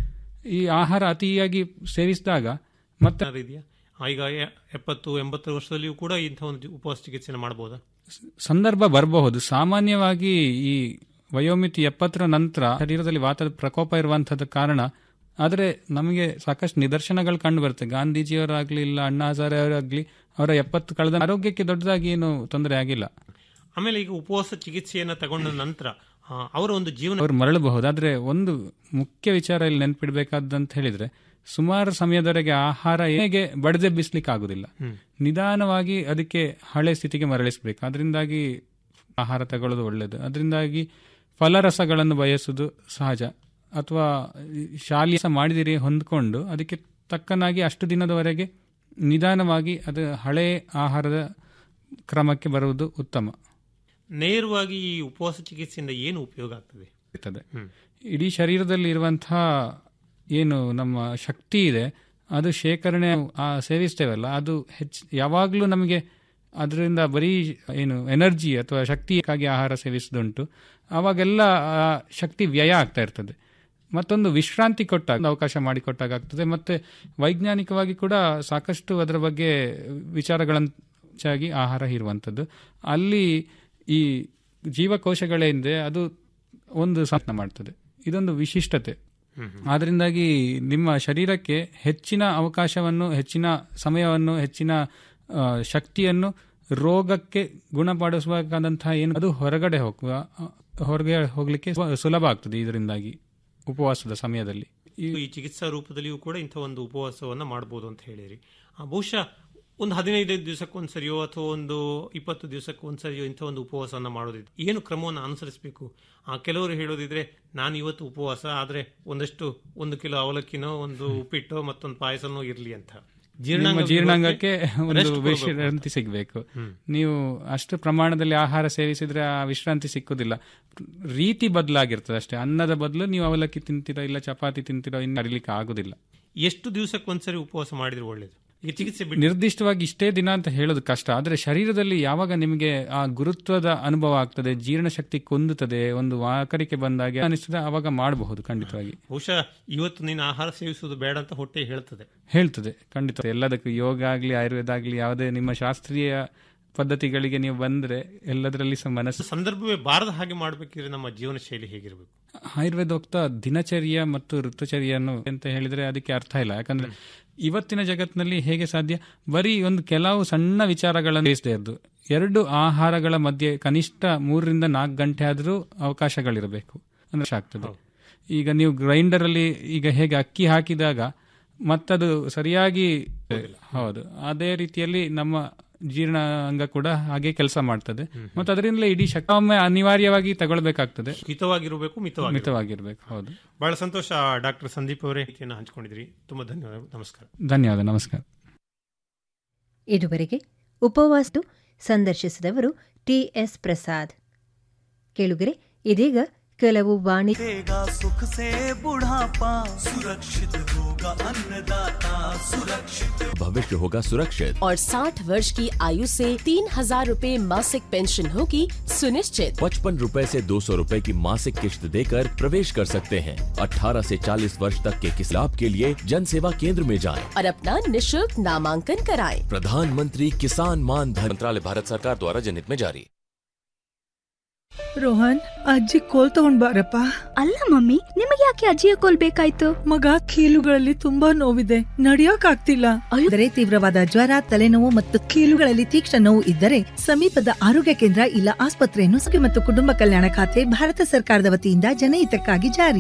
Speaker 15: ಈ ಆಹಾರ ಅತಿಯಾಗಿ ಸೇವಿಸಿದಾಗ ಮತ್ತೆ
Speaker 14: ಏನಾದ್ರು ಇದೆಯಾ ಆ, ಈಗ ಎ- ಎಪ್ಪತ್ತು ಎಂಬತ್ತು ವರ್ಷದಲ್ಲಿಯೂ ಕೂಡ ಇಂಥ ಒಂದು ಉಪವಾಸ ಚಿಕಿತ್ಸೆನ ಮಾಡಬಹುದಾ
Speaker 15: ಸಂದರ್ಭ ಬರಬಹುದು ಸಾಮಾನ್ಯವಾಗಿ ಈ ವಯೋಮಿತಿ ಎಪ್ಪತ್ತರ ನಂತರ ಶರೀರದಲ್ಲಿ ವಾತದ ಪ್ರಕೋಪ ಇರುವಂತಹದ್ದು ಕಾರಣ ಆದರೆ ನಮಗೆ ಸಾಕಷ್ಟು ನಿದರ್ಶನಗಳು ಕಂಡು ಬರುತ್ತೆ ಗಾಂಧೀಜಿಯವರಾಗ್ಲಿ ಇಲ್ಲ ಅಣ್ಣಾ ಹಜಾರೆ ಅವರಾಗ್ಲಿ ಅವರ ಎಪ್ಪತ್ತು ಕಳೆದ ಆರೋಗ್ಯಕ್ಕೆ ದೊಡ್ಡದಾಗಿ ಏನು ತೊಂದರೆ ಆಗಿಲ್ಲ
Speaker 14: ಆಮೇಲೆ ಈಗ ಉಪವಾಸ ಚಿಕಿತ್ಸೆಯನ್ನ ತಗೊಂಡ ನಂತರ ಆ, ಅವರ ಒಂದು ಜೀವನ
Speaker 15: ಅವ್ರು ಮರಳಬಹುದು ಆದ್ರೆ ಒಂದು ಮುಖ್ಯ ವಿಚಾರ ಇಲ್ಲಿ ನೆನ್ಪಿಡ್ಬೇಕಾದಂತ ಹೇಳಿದ್ರೆ ಸುಮಾರು ಸಮಯದವರೆಗೆ ಆಹಾರ ಹೇಗೆ ಬಡದೆಬ್ಬಿಸ್ಲಿಕ್ಕೆ ಆಗುದಿಲ್ಲ
Speaker 14: ಹ್ಮ್.
Speaker 15: ನಿಧಾನವಾಗಿ ಅದಕ್ಕೆ ಹಳೆ ಸ್ಥಿತಿಗೆ ಮರಳಿಸಬೇಕು ಅದರಿಂದಾಗಿ ಆಹಾರ ತಗೊಳ್ಳೋದು ಒಳ್ಳೆಯದು ಅದರಿಂದಾಗಿ ಫಲರಸಗಳನ್ನು ಬಯಸುವುದು ಸಹಜ ಅಥವಾ ಶಾಲೆಯ ಮಾಡಿದಿರಿ ಹೊಂದ್ಕೊಂಡು ಅದಕ್ಕೆ ತಕ್ಕನಾಗಿ ಅಷ್ಟು ದಿನದವರೆಗೆ ನಿಧಾನವಾಗಿ ಅದು ಹಳೆ ಆಹಾರದ ಕ್ರಮಕ್ಕೆ ಬರುವುದು ಉತ್ತಮ
Speaker 14: ನೇರವಾಗಿ ಈ ಉಪವಾಸ ಚಿಕಿತ್ಸೆಯಿಂದ ಏನು ಉಪಯೋಗ ಆಗ್ತದೆ
Speaker 15: ಇರ್ತದೆ ಇಡೀ ಶರೀರದಲ್ಲಿ ಇರುವಂತಹ ಏನು ನಮ್ಮ ಶಕ್ತಿ ಇದೆ ಅದು ಶೇಖರಣೆ ಆ ಸೇವಿಸ್ತೇವಲ್ಲ ಅದು ಹೆಚ್ಚು ಯಾವಾಗಲೂ ನಮಗೆ ಅದರಿಂದ ಬರೀ ಏನು ಎನರ್ಜಿ ಅಥವಾ ಶಕ್ತಿಯಕ್ಕಾಗಿ ಆಹಾರ ಸೇವಿಸುವುದುಂಟು ಆವಾಗೆಲ್ಲ ಆ ಶಕ್ತಿ ವ್ಯಯ ಆಗ್ತಾ ಇರ್ತದೆ ಮತ್ತೊಂದು ವಿಶ್ರಾಂತಿ ಕೊಟ್ಟಾಗ ಅವಕಾಶ ಮಾಡಿಕೊಟ್ಟಾಗ ಆಗ್ತದೆ ಮತ್ತೆ ವೈಜ್ಞಾನಿಕವಾಗಿ ಕೂಡ ಸಾಕಷ್ಟು ಅದರ ಬಗ್ಗೆ ವಿಚಾರಗಳಂಚಾಗಿ ಆಹಾರ ಇರುವಂಥದ್ದು ಅಲ್ಲಿ ಈ ಜೀವಕೋಶಗಳಿಂದ ಅದು ಒಂದು ಸಾಧನ ಮಾಡ್ತದೆ ಇದೊಂದು ವಿಶಿಷ್ಟತೆ ಆದ್ರಿಂದಾಗಿ ನಿಮ್ಮ ಶರೀರಕ್ಕೆ ಹೆಚ್ಚಿನ ಅವಕಾಶವನ್ನು ಹೆಚ್ಚಿನ ಸಮಯವನ್ನು ಹೆಚ್ಚಿನ ಆ, ಶಕ್ತಿಯನ್ನು ರೋಗಕ್ಕೆ ಗುಣಪಡಿಸಬೇಕಾದಂತಹ ಏನು ಅದು ಹೊರಗಡೆ ಹೋಗುವ ಆ, ಹೊರಗೆ ಹೋಗ್ಲಿಕ್ಕೆ ಸ್ವ- ಸುಲಭ ಆಗ್ತದೆ ಇದರಿಂದಾಗಿ ಉಪವಾಸದ ಸಮಯದಲ್ಲಿ
Speaker 14: ಈ ಚಿಕಿತ್ಸಾ ರೂಪದಲ್ಲಿಯೂ ಕೂಡ ಇಂಥ ಒಂದು ಉಪವಾಸವನ್ನ ಮಾಡಬಹುದು ಅಂತ ಹೇಳಿರಿ ಆ, ಬಹುಶಃ ಒಂದು ಹದಿನೈದೈದು ದಿವಸಕ್ಕೊಂದ್ಸರಿಯೋ ಅಥವಾ ಒಂದು ಇಪ್ಪತ್ತು ದಿವಸಕ್ಕೊಂದ್ಸರಿಯೋ ಇಂಥ ಒಂದು ಉಪವಾಸವನ್ನ ಮಾಡೋದಿದ್ರೆ ಏನು ಕ್ರಮವನ್ನು ಅನುಸರಿಸಬೇಕು ಆ ಕೆಲವರು ಹೇಳೋದಿದ್ರೆ ನಾನು ಇವತ್ತು ಉಪವಾಸ ಆದ್ರೆ ಒಂದಷ್ಟು ಒಂದು ಕಿಲೋ ಅವಲಕ್ಕಿನೋ ಒಂದು ಉಪ್ಪಿಟ್ಟೋ ಮತ್ತೊಂದು ಪಾಯಸನೋ ಇರಲಿ ಅಂತ
Speaker 15: ನಿಮ್ಮ ಜೀರ್ಣಾಂಗಕ್ಕೆ ಒಂದು
Speaker 14: rest ಕೊಡ್ಬೇಕು ಅಂತ.
Speaker 15: ವಿಶ್ರಾಂತಿ ಸಿಗಬೇಕು
Speaker 14: ಹ್ಮ್.
Speaker 15: ನೀವು ಅಷ್ಟು ಪ್ರಮಾಣದಲ್ಲಿ ಆಹಾರ ಸೇವಿಸಿದ್ರೆ ಆ ವಿಶ್ರಾಂತಿ ಸಿಕ್ಕುದಿಲ್ಲ ರೀತಿ ಬದಲಾಗಿರ್ತದೆ ಅಷ್ಟೇ ಅನ್ನದ ಬದಲು ನೀವು ಅವಲಕ್ಕಿ ತಿಂತೀರೋ ಇಲ್ಲ ಚಪಾತಿ ತಿಂತೀರೋ ಇನ್ನು ಅರಿಲಿಕ್ಕೆ ಆಗುದಿಲ್ಲ
Speaker 14: ಎಷ್ಟು ದಿವಸಕ್ಕೊಂದ್ಸರಿ ಉಪವಾಸ ಮಾಡಿದ್ರೆ ಒಳ್ಳೇದು ಈಗ ಚಿಕಿತ್ಸೆ ಬಿಟ್ಟು
Speaker 15: ನಿರ್ದಿಷ್ಟವಾಗಿ ಇಷ್ಟೇ ದಿನ ಅಂತ ಹೇಳೋದು ಕಷ್ಟ ಆದರೆ ಶರೀರದಲ್ಲಿ ಯಾವಾಗ ನಿಮಗೆ ಆ ಗುರುತ್ವದ ಅನುಭವ ಆಗ್ತದೆ ಜೀರ್ಣಶಕ್ತಿ ಕುಂದುತ್ತದೆ ಒಂದು ವಾಕರಿಕೆ ಬಂದಾಗ ಅನಿಸ್ತದೆ ಆವಾಗ ಮಾಡಬಹುದು ಖಂಡಿತವಾಗಿ
Speaker 14: ಬಹುಶಃ ಇವತ್ತು ನೀನು ಆಹಾರ ಸೇವಿಸುವುದು ಬೇಡ ಅಂತ ಹೊಟ್ಟೆ ಹೇಳ್ತದೆ
Speaker 15: ಹೇಳ್ತದೆ ಖಂಡಿತ ಎಲ್ಲದಕ್ಕೂ ಯೋಗ ಆಗಲಿ ಆಯುರ್ವೇದ ಆಗಲಿ ಯಾವುದೇ ನಿಮ್ಮ ಶಾಸ್ತ್ರೀಯ ಪದ್ಧತಿಗಳಿಗೆ ನೀವು ಬಂದ್ರೆ ಎಲ್ಲದರಲ್ಲಿ ಸಹ ಮನಸ್ಸು
Speaker 14: ಸಂದರ್ಭವೇ ಬಾರದ ಹಾಗೆ ಮಾಡಬೇಕಿದ್ರೆ ನಮ್ಮ ಜೀವನ ಶೈಲಿ ಹೇಗಿರಬೇಕು
Speaker 15: ಆಯುರ್ವೇದೋಕ್ತ ದಿನಚರ್ಯ ಮತ್ತು ಋತುಚರ್ಯನ್ನು ಅಂತ ಹೇಳಿದ್ರೆ ಅದಕ್ಕೆ ಅರ್ಥ ಇಲ್ಲ ಯಾಕಂದ್ರೆ ಇವತ್ತಿನ ಜಗತ್ತಿನಲ್ಲಿ ಹೇಗೆ ಸಾಧ್ಯ ಬರೀ ಒಂದು ಕೆಲವು ಸಣ್ಣ ವಿಚಾರಗಳನ್ನು ಬೇಯಿಸದೇ ಇದ್ದು ಎರಡು ಆಹಾರಗಳ ಮಧ್ಯೆ ಕನಿಷ್ಠ ಮೂರರಿಂದ ನಾಲ್ಕು ಗಂಟೆ ಆದರೂ ಅವಕಾಶಗಳಿರಬೇಕು ಅಂದ್ರೆ ಆಗ್ತದೆ ಈಗ ನೀವು ಗ್ರೈಂಡರ್ ಅಲ್ಲಿ ಈಗ ಹೇಗೆ ಅಕ್ಕಿ ಹಾಕಿದಾಗ ಮತ್ತದು ಸರಿಯಾಗಿ ಹೌದು ಅದೇ ರೀತಿಯಲ್ಲಿ ನಮ್ಮ ಜೀರ್ಣಾಂಗ ಕೂಡ ಹಾಗೆ ಕೆಲಸ ಮಾಡ್ತದೆ ಮತ್ತೆ ಅದರಿಂದಲೇ ಇಡೀ ಶಕ್ತಿ ಒಮ್ಮೆ ಅನಿವಾರ್ಯವಾಗಿ ತಗೊಳ್ಬೇಕಾಗ್ತದೆ
Speaker 14: ಹಿತವಾಗಿರಬೇಕು ಮಿತವಾಗಿ
Speaker 15: ಮಿತವಾಗಿರ್ಬೇಕು ಹೌದು
Speaker 14: ಬಹಳ ಸಂತೋಷ ಡಾಕ್ಟರ್ ಸಂದೀಪ್ ಅವರೇ ರೀತಿಯನ್ನು ಹಂಚಿಕೊಂಡಿದ್ರಿ ತುಂಬಾ ಧನ್ಯವಾದ ನಮಸ್ಕಾರ
Speaker 15: ಧನ್ಯವಾದ ನಮಸ್ಕಾರ
Speaker 2: ಇದುವರೆಗೆ ಉಪವಾಸ ಸಂದರ್ಶಿಸಿದವರು ಟಿಎಸ್ ಪ್ರಸಾದ್ ಕೇಳುಗರೆ ಇದೀಗ ಕೆಲವು ವಾಣಿ
Speaker 16: देगा सुख से बुढ़ापा सुरक्षित होगा अन्नदाता सुरक्षित
Speaker 17: भविष्य होगा सुरक्षित
Speaker 18: और 60 वर्ष की आयु से तीन हजार रूपए मासिक पेंशन होगी सुनिश्चित
Speaker 17: पचपन रूपए से दो सौ रूपए की मासिक किश्त देकर प्रवेश कर सकते हैं 18 से 40 वर्ष तक के किस लाभ के लिए जन सेवा केंद्र में जाएं।
Speaker 18: और अपना निशुल्क नामांकन कराएं।
Speaker 17: प्रधानमंत्री किसान मान धन मंत्रालय भारत सरकार द्वारा जनहित में जारी
Speaker 19: ರೋಹನ್ ಅಜ್ಜಿ ಕೋಲ್ ತಗೊಂಡ್ ಬಾರಪ್ಪ
Speaker 20: ಅಲ್ಲ ಮಮ್ಮಿ ನಿಮಗೆ ಯಾಕೆ ಅಜ್ಜಿಯ ಕೋಲ್ ಬೇಕಾಯ್ತು
Speaker 19: ಮಗ ಕೀಲುಗಳಲ್ಲಿ ತುಂಬಾ ನೋವಿದೆ ನಡಿಯೋಕ್ ಆಗ್ತಿಲ್ಲ
Speaker 7: ಆದರೆ ತೀವ್ರವಾದ ಜ್ವರ ತಲೆನೋವು ಮತ್ತು ಕೀಲುಗಳಲ್ಲಿ ತೀಕ್ಷ್ಣ ನೋವು ಇದ್ದರೆ ಸಮೀಪದ ಆರೋಗ್ಯ ಕೇಂದ್ರ ಇಲ್ಲ ಆಸ್ಪತ್ರೆಯನ್ನು ಆರೋಗ್ಯ ಮತ್ತು ಕುಟುಂಬ ಕಲ್ಯಾಣ ಖಾತೆ ಭಾರತ ಸರ್ಕಾರದ ವತಿಯಿಂದ ಜನಹಿತಕ್ಕಾಗಿ ಜಾರಿ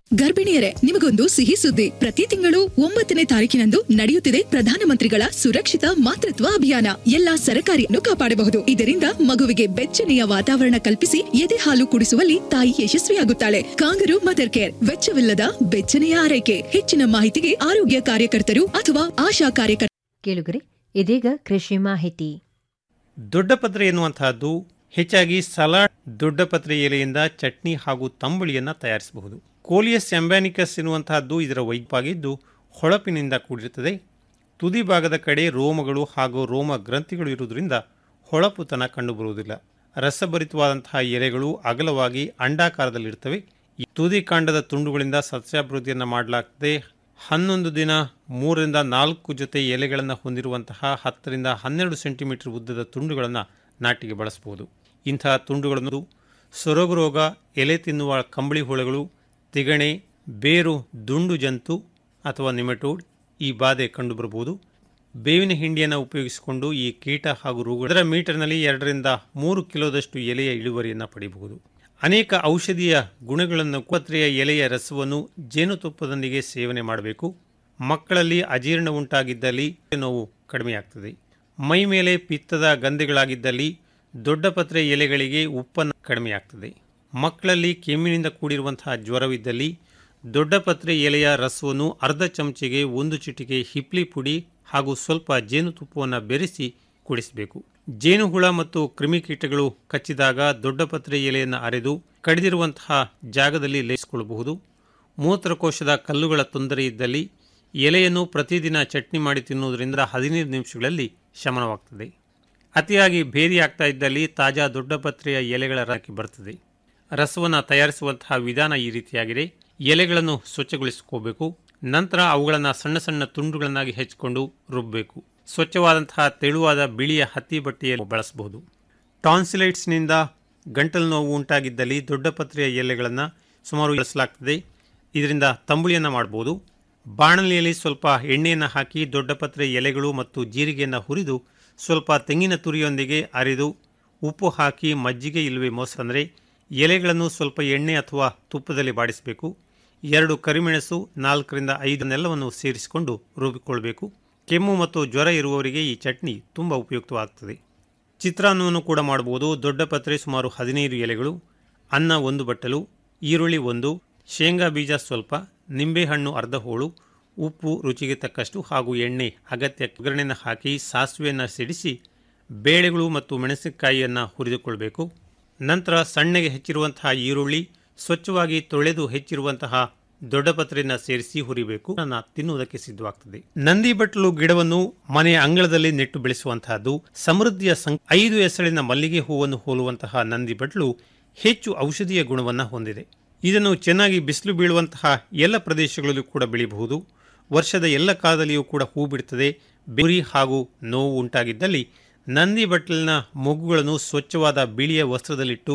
Speaker 12: ಗರ್ಭಿಣಿಯರೇ ನಿಮಗೊಂದು ಸಿಹಿ ಸುದ್ದಿ ಪ್ರತಿ ತಿಂಗಳು ಒಂಬತ್ತನೇ ತಾರೀಕಿನಂದು ನಡೆಯುತ್ತಿದೆ ಪ್ರಧಾನಮಂತ್ರಿಗಳ ಸುರಕ್ಷಿತ ಮಾತೃತ್ವ ಅಭಿಯಾನ ಎಲ್ಲಾ ಸರಕಾರಿಯನ್ನು ಕಾಪಾಡಬಹುದು ಇದರಿಂದ ಮಗುವಿಗೆ ಬೆಚ್ಚನೆಯ ವಾತಾವರಣ ಕಲ್ಪಿಸಿ ಎದೆ ಹಾಲು ಕುಡಿಸುವಲ್ಲಿ ತಾಯಿ ಯಶಸ್ವಿಯಾಗುತ್ತಾಳೆ ಕಾಂಗರು ಮದರ್ ಕೇರ್ ವೆಚ್ಚವಿಲ್ಲದ ಬೆಚ್ಚನೆಯ ಆರೈಕೆ ಹೆಚ್ಚಿನ ಮಾಹಿತಿಗೆ ಆರೋಗ್ಯ ಕಾರ್ಯಕರ್ತರು ಅಥವಾ ಆಶಾ ಕಾರ್ಯಕರ್ತರು
Speaker 2: ಕೇಳುಗರೆ ಇದೀಗ ಕೃಷಿ ಮಾಹಿತಿ
Speaker 14: ದೊಡ್ಡಪತ್ರೆ ಎನ್ನುವಂತಹದ್ದು ಹೆಚ್ಚಾಗಿ ಸಲಾಡ್ ದೊಡ್ಡಪತ್ರೆ ಎಲೆಯಿಂದ ಚಟ್ನಿ ಹಾಗೂ ತಂಬುಳಿಯನ್ನು ತಯಾರಿಸಬಹುದು ಕೋಲಿಯಸ್ ಎಂಬ್ಯಾನಿಕಸ್ ಎನ್ನುವಂತಹದ್ದು ಇದರ ವೈಪಾಗಿದ್ದು ಹೊಳಪಿನಿಂದ ಕೂಡಿರುತ್ತದೆ ತುದಿ ಭಾಗದ ಕಡೆ ರೋಮಗಳು ಹಾಗೂ ರೋಮ ಗ್ರಂಥಿಗಳು ಇರುವುದರಿಂದ ಹೊಳಪುತನ ಕಂಡುಬರುವುದಿಲ್ಲ ರಸಭರಿತವಾದಂತಹ ಎಲೆಗಳು ಅಗಲವಾಗಿ ಅಂಡಾಕಾರದಲ್ಲಿರ್ತವೆ ಈ ತುದಿ ಕಾಂಡದ ತುಂಡುಗಳಿಂದ ಸಸ್ಯಾಭಿವೃದ್ಧಿಯನ್ನು ಮಾಡಲಾಗ್ತದೆ ಹನ್ನೊಂದು ದಿನ ಮೂರರಿಂದ ನಾಲ್ಕು ಜೊತೆ ಎಲೆಗಳನ್ನು ಹೊಂದಿರುವಂತಹ ಹತ್ತರಿಂದ ಹನ್ನೆರಡು ಸೆಂಟಿಮೀಟರ್ ಉದ್ದದ ತುಂಡುಗಳನ್ನು ನಾಟಿಗೆ ಬಳಸಬಹುದು ಇಂತಹ ತುಂಡುಗಳನ್ನು ಸೊರಗು ರೋಗ ಎಲೆ ತಿನ್ನುವ ಕಂಬಳಿ ಹುಳಗಳು ತಿಗಣೆ ಬೇರು ದುಂಡು ಜಂತು ಅಥವಾ ನಿಮೆಟೋಡ್ ಈ ಬಾಧೆ ಕಂಡುಬರಬಹುದು ಬೇವಿನ ಹಿಂಡಿಯನ್ನು ಉಪಯೋಗಿಸಿಕೊಂಡು ಈ ಕೀಟ ಹಾಗೂ ರೋಗ ಅದರ ಮೀಟರ್ನಲ್ಲಿ ಎರಡರಿಂದ ಮೂರು ಕಿಲೋದಷ್ಟು ಎಲೆಯ ಇಳುವರಿಯನ್ನು ಪಡೆಯಬಹುದು ಅನೇಕ ಔಷಧೀಯ ಗುಣಗಳನ್ನು ಪತ್ರೆಯ ಎಲೆಯ ರಸವನ್ನು ಜೇನುತುಪ್ಪದೊಂದಿಗೆ ಸೇವನೆ ಮಾಡಬೇಕು ಮಕ್ಕಳಲ್ಲಿ ಅಜೀರ್ಣ ಉಂಟಾಗಿದ್ದಲ್ಲಿ ನೋವು ಕಡಿಮೆಯಾಗ್ತದೆ ಮೈ ಮೇಲೆ ಪಿತ್ತದ ಗಂಧೆಗಳಾಗಿದ್ದಲ್ಲಿ ದೊಡ್ಡ ಪತ್ರೆ ಎಲೆಗಳಿಗೆ ಉಪ್ಪನ್ನು ಕಡಿಮೆಯಾಗ್ತದೆ ಮಕ್ಕಳಲ್ಲಿ ಕೆಮ್ಮಿನಿಂದ ಕೂಡಿರುವಂತಹ ಜ್ವರವಿದ್ದಲ್ಲಿ ದೊಡ್ಡ ಪತ್ರೆ ಎಲೆಯ ರಸವನ್ನು ಅರ್ಧ ಚಮಚೆಗೆ ಒಂದು ಚಿಟಿಕೆ ಹಿಪ್ಲಿ ಪುಡಿ ಹಾಗೂ ಸ್ವಲ್ಪ ಜೇನುತುಪ್ಪವನ್ನು ಬೆರೆಸಿ ಕುಡಿಸಬೇಕು ಜೇನುಹುಳ ಮತ್ತು ಕ್ರಿಮಿಕೀಟಗಳು ಕಚ್ಚಿದಾಗ ದೊಡ್ಡ ಪತ್ರೆ ಎಲೆಯನ್ನು ಅರೆದು ಕಡಿದಿರುವಂತಹ ಜಾಗದಲ್ಲಿ ಲೇಸಿಕೊಳ್ಳಬಹುದು ಮೂತ್ರಕೋಶದ ಕಲ್ಲುಗಳ ತೊಂದರೆ ಇದ್ದಲ್ಲಿ ಎಲೆಯನ್ನು ಪ್ರತಿದಿನ ಚಟ್ನಿ ಮಾಡಿ ತಿನ್ನುವುದರಿಂದ ಹದಿನೈದು ನಿಮಿಷಗಳಲ್ಲಿ ಶಮನವಾಗ್ತದೆ ಅತಿಯಾಗಿ ಭೇದಿಯಾಗ್ತಾ ಇದ್ದಲ್ಲಿ ತಾಜಾ ದೊಡ್ಡ ಪತ್ರೆಯ ಎಲೆಗಳ ರಾಕಿ ಬರ್ತದೆ ರಸವನ್ನು ತಯಾರಿಸುವಂತಹ ವಿಧಾನ ಈ ರೀತಿಯಾಗಿದೆ ಎಲೆಗಳನ್ನು ಸ್ವಚ್ಛಗೊಳಿಸಿಕೋಬೇಕು ನಂತರ ಅವುಗಳನ್ನು ಸಣ್ಣ ಸಣ್ಣ ತುಂಡುಗಳನ್ನಾಗಿ ಹೆಚ್ಚಿಕೊಂಡು ರುಬ್ಬಬೇಕು ಸ್ವಚ್ಛವಾದಂತಹ ತೆಳುವಾದ ಬಿಳಿಯ ಹತ್ತಿ ಬಟ್ಟೆಯನ್ನು ಬಳಸಬಹುದು ಟಾನ್ಸಿಲೈಟ್ಸ್ನಿಂದ ಗಂಟಲು ನೋವು ಉಂಟಾಗಿದ್ದಲ್ಲಿ ದೊಡ್ಡ ಪತ್ರೆಯ ಎಲೆಗಳನ್ನು ಸುಮಾರು ಬಳಸಲಾಗ್ತದೆ ಇದರಿಂದ ತಂಬುಳಿಯನ್ನು ಮಾಡಬಹುದು ಬಾಣಲಿಯಲ್ಲಿ ಸ್ವಲ್ಪ ಎಣ್ಣೆಯನ್ನು ಹಾಕಿ ದೊಡ್ಡ ಪತ್ರೆ ಎಲೆಗಳು ಮತ್ತು ಜೀರಿಗೆಯನ್ನು ಹುರಿದು ಸ್ವಲ್ಪ ತೆಂಗಿನ ತುರಿಯೊಂದಿಗೆ ಅರೆದು ಉಪ್ಪು ಹಾಕಿ ಮಜ್ಜಿಗೆ ಇಲ್ಲವೇ ಮೊಸರಂದರೆ ಎಲೆಗಳನ್ನು ಸ್ವಲ್ಪ ಎಣ್ಣೆ ಅಥವಾ ತುಪ್ಪದಲ್ಲಿ ಬಾಡಿಸಬೇಕು ಎರಡು ಕರಿಮೆಣಸು ನಾಲ್ಕರಿಂದ ಐದನ್ನೆಲ್ಲವನ್ನು ಸೇರಿಸಿಕೊಂಡು ರುಬ್ಬಿಕೊಳ್ಬೇಕು ಕೆಮ್ಮು ಮತ್ತು ಜ್ವರ ಇರುವವರಿಗೆ ಈ ಚಟ್ನಿ ತುಂಬ ಉಪಯುಕ್ತವಾಗ್ತದೆ ಚಿತ್ರಾನ್ನವನ್ನು ಕೂಡ ಮಾಡಬಹುದು ದೊಡ್ಡ ಪತ್ರೆ ಸುಮಾರು ಹದಿನೈದು ಎಲೆಗಳು ಅನ್ನ ಒಂದು ಬಟ್ಟಲು ಈರುಳ್ಳಿ ಒಂದು ಶೇಂಗಾ ಬೀಜ ಸ್ವಲ್ಪ ನಿಂಬೆಹಣ್ಣು ಅರ್ಧ ಹೋಳು ಉಪ್ಪು ರುಚಿಗೆ ತಕ್ಕಷ್ಟು ಹಾಗೂ ಎಣ್ಣೆ ಅಗತ್ಯ ಒಗ್ಗರಣೆಯನ್ನು ಹಾಕಿ ಸಾಸಿವೆಯನ್ನು ಸಿಡಿಸಿ ಬೇಳೆಗಳು ಮತ್ತು ಮೆಣಸಿನಕಾಯಿಯನ್ನು ಹುರಿದುಕೊಳ್ಬೇಕು ನಂತರ ಸಣ್ಣಗೆ ಹೆಚ್ಚಿರುವಂತಹ ಈರುಳ್ಳಿ ಸ್ವಚ್ಛವಾಗಿ ತೊಳೆದು ಹೆಚ್ಚಿರುವಂತಹ ದೊಡ್ಡ ಪತ್ರೆಯನ್ನು ಸೇರಿಸಿ ಹುರಿಬೇಕು ನನ್ನ ತಿನ್ನುವುದಕ್ಕೆ ಸಿದ್ಧವಾಗ್ತದೆ ನಂದಿ ಬಟ್ಲು ಗಿಡವನ್ನು ಮನೆಯ ಅಂಗಳದಲ್ಲಿ ನೆಟ್ಟು ಬೆಳೆಸುವಂತಹದ್ದು ಸಮೃದ್ಧಿಯ ಸಂ ಐದು ಹೆಸರಿನ ಮಲ್ಲಿಗೆ ಹೂವನ್ನು ಹೋಲುವಂತಹ ನಂದಿ ಬಟ್ಲು ಹೆಚ್ಚು ಔಷಧೀಯ ಗುಣವನ್ನು ಹೊಂದಿದೆ ಇದನ್ನು ಚೆನ್ನಾಗಿ ಬಿಸಿಲು ಬೀಳುವಂತಹ ಎಲ್ಲ ಪ್ರದೇಶಗಳಲ್ಲೂ ಕೂಡ ಬೆಳೆಯಬಹುದು ವರ್ಷದ ಎಲ್ಲ ಕಾಲದಲ್ಲಿಯೂ ಕೂಡ ಹೂ ಬಿಡುತ್ತದೆ ಬೆರಿ ಹಾಗೂ ನೋವು ಉಂಟಾಗಿದ್ದಲ್ಲಿ ನಂದಿ ಬಟ್ಟಲಿನ ಮೊಗ್ಗುಗಳನ್ನು ಸ್ವಚ್ಛವಾದ ಬಿಳಿಯ ವಸ್ತ್ರದಲ್ಲಿಟ್ಟು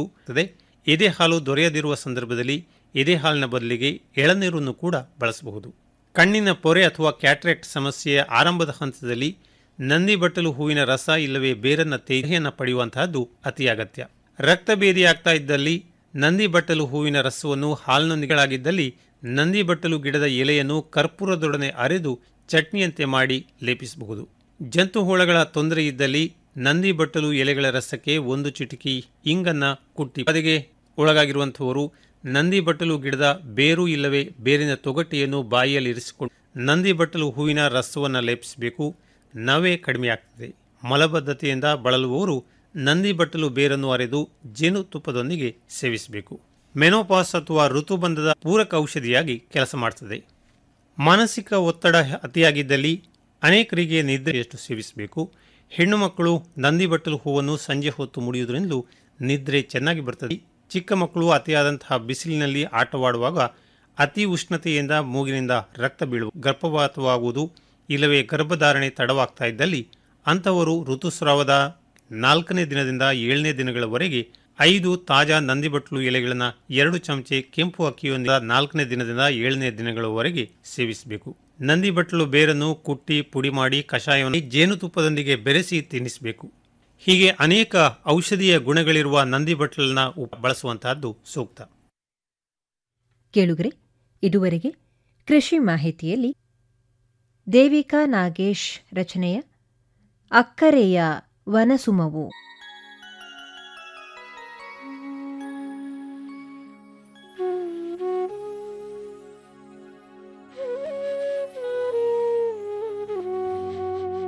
Speaker 14: ಎದೆ ಹಾಲು ದೊರೆಯದಿರುವ ಸಂದರ್ಭದಲ್ಲಿ ಎದೆ ಹಾಲಿನ ಬದಲಿಗೆ ಎಳನೀರನ್ನು ಕೂಡ ಬಳಸಬಹುದು ಕಣ್ಣಿನ ಪೊರೆ ಅಥವಾ ಕ್ಯಾಟ್ರಾಕ್ಟ್ ಸಮಸ್ಯೆಯ ಆರಂಭದ ಹಂತದಲ್ಲಿ ನಂದಿ ಬಟ್ಟಲು ಹೂವಿನ ರಸ ಇಲ್ಲವೇ ಬೇರನ್ನ ತೇಜೆಯನ್ನು ಪಡೆಯುವಂತಹದ್ದು ಅತಿ ಅಗತ್ಯ ರಕ್ತಭೇದಿಯಾಗ್ತಾ ಇದ್ದಲ್ಲಿ ನಂದಿ ಬಟ್ಟಲು ಹೂವಿನ ರಸವನ್ನು ಹಾಲಿನೊಂದಿಗಳಾಗಿದ್ದಲ್ಲಿ ನಂದಿ ಬಟ್ಟಲು ಗಿಡದ ಎಲೆಯನ್ನು ಕರ್ಪೂರದೊಡನೆ ಅರೆದು ಚಟ್ನಿಯಂತೆ ಮಾಡಿ ಲೇಪಿಸಬಹುದು ಜಂತು ಹುಳಗಳ ತೊಂದರೆ ಇದ್ದಲ್ಲಿ ನಂದಿ ಬಟ್ಟಲು ಎಲೆಗಳ ರಸಕ್ಕೆ ಒಂದು ಚಿಟಿಕಿ ಇಂಗನ್ನ ಕುಟ್ಟಿ ಬದಿಗೆ ಒಳಗಾಗಿರುವಂಥವರು ನಂದಿ ಬಟ್ಟಲು ಗಿಡದ ಬೇರು ಇಲ್ಲವೇ ಬೇರಿನ ತೊಗಟೆಯನ್ನು ಬಾಯಿಯಲ್ಲಿ ಇರಿಸಿಕೊಂಡು ನಂದಿ ಬಟ್ಟಲು ಹೂವಿನ ರಸವನ್ನು ಲೇಪಿಸಬೇಕು ನವೆ ಕಡಿಮೆಯಾಗ್ತದೆ ಮಲಬದ್ಧತೆಯಿಂದ ಬಳಲುವವರು ನಂದಿ ಬಟ್ಟಲು ಬೇರನ್ನು ಅರೆದು ಜೇನುತುಪ್ಪದೊಂದಿಗೆ ಸೇವಿಸಬೇಕು ಮೆನೋಪಾಸ್ ಅಥವಾ ಋತುಬಂಧದ ಪೂರಕ ಔಷಧಿಯಾಗಿ ಕೆಲಸ ಮಾಡ್ತದೆ ಮಾನಸಿಕ ಒತ್ತಡ ಅತಿಯಾಗಿದ್ದಲ್ಲಿ ಅನೇಕರಿಗೆ ನಿದ್ರೆಯಷ್ಟು ಸೇವಿಸಬೇಕು ಹೆಣ್ಣು ಮಕ್ಕಳು ನಂದಿ ಬಟ್ಟಲು ಹೂವನ್ನು ಸಂಜೆ ಹೊತ್ತು ಮುಡಿಯುವುದರಿಂದಲೂ ನಿದ್ರೆ ಚೆನ್ನಾಗಿ ಬರ್ತದೆ ಚಿಕ್ಕ ಮಕ್ಕಳು ಅತಿಯಾದಂತಹ ಬಿಸಿಲಿನಲ್ಲಿ ಆಟವಾಡುವಾಗ ಅತಿ ಉಷ್ಣತೆಯಿಂದ ಮೂಗಿನಿಂದ ರಕ್ತ ಬೀಳುವ ಗರ್ಭಪಾತವಾಗುವುದು ಇಲ್ಲವೇ ಗರ್ಭಧಾರಣೆ ತಡವಾಗ್ತಾ ಇದ್ದಲ್ಲಿ ಅಂಥವರು ಋತುಸ್ರಾವದ ನಾಲ್ಕನೇ ದಿನದಿಂದ ಏಳನೇ ದಿನಗಳವರೆಗೆ ಐದು ತಾಜಾ ನಂದಿಬಟ್ಲು ಎಲೆಗಳನ್ನು ಎರಡು ಚಮಚೆ ಕೆಂಪು ಅಕ್ಕಿಯೊಂದಿಗೆ ನಾಲ್ಕನೇ ದಿನದಿಂದ ಏಳನೇ ದಿನಗಳವರೆಗೆ ಸೇವಿಸಬೇಕು ನಂದಿ ಬಟ್ಲು ಬೇರನ್ನು ಕುಟ್ಟಿ ಪುಡಿ ಮಾಡಿ ಕಷಾಯವನ್ನು ಜೇನುತುಪ್ಪದೊಂದಿಗೆ ಬೆರೆಸಿ ತಿನ್ನಿಸಬೇಕು ಹೀಗೆ ಅನೇಕ ಔಷಧೀಯ ಗುಣಗಳಿರುವ ನಂದಿ ಬಟ್ಲನ್ನ ಬಳಸುವಂತಹದ್ದು ಸೂಕ್ತ
Speaker 2: ಕೇಳುಗರೆ ಇದುವರೆಗೆ ಕೃಷಿ ಮಾಹಿತಿಯಲ್ಲಿ ದೇವಿಕಾ ನಾಗೇಶ್ ರಚನೆಯ ಅಕ್ಕರೆಯ ವನಸುಮವು